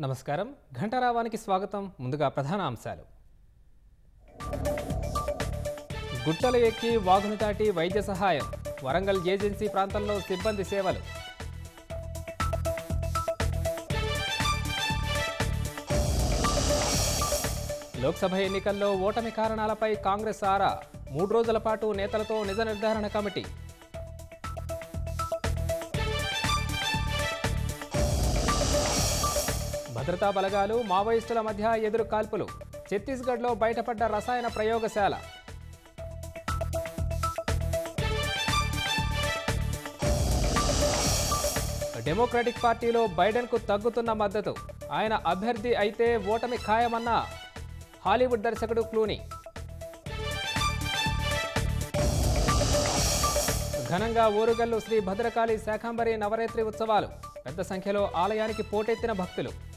నమస్కారం ఘంటారావానికి స్వాగతం ముందుగా ప్రధాన అంశాలు గుట్టలు ఎక్కి వాగును దాటి వైద్య సహాయం వరంగల్ ఏజెన్సీ ప్రాంతంలో సిబ్బంది సేవలు లోక్సభ ఎన్నికల్లో ఓటమి కారణాలపై కాంగ్రెస్ ఆరా మూడు రోజుల పాటు నేతలతో నిజ నిర్ధారణ కమిటీ భద్రతా బలగాలు మావోయిస్టుల మధ్య ఎదురు కాల్పులు ఛత్తీస్గఢ్లో బయటపడ్డ రసాయన ప్రయోగశాల డెమోక్రటిక్ పార్టీలో బైడెన్కు తగ్గుతున్న మద్దతు ఆయన అభ్యర్థి అయితే ఓటమి ఖాయమన్న హాలీవుడ్ దర్శకుడు క్లూనీ ఘనంగా ఊరుగల్లు శ్రీ భద్రకాళి శాఖంబరి నవరాత్రి ఉత్సవాలు పెద్ద సంఖ్యలో ఆలయానికి పోటెత్తిన భక్తులు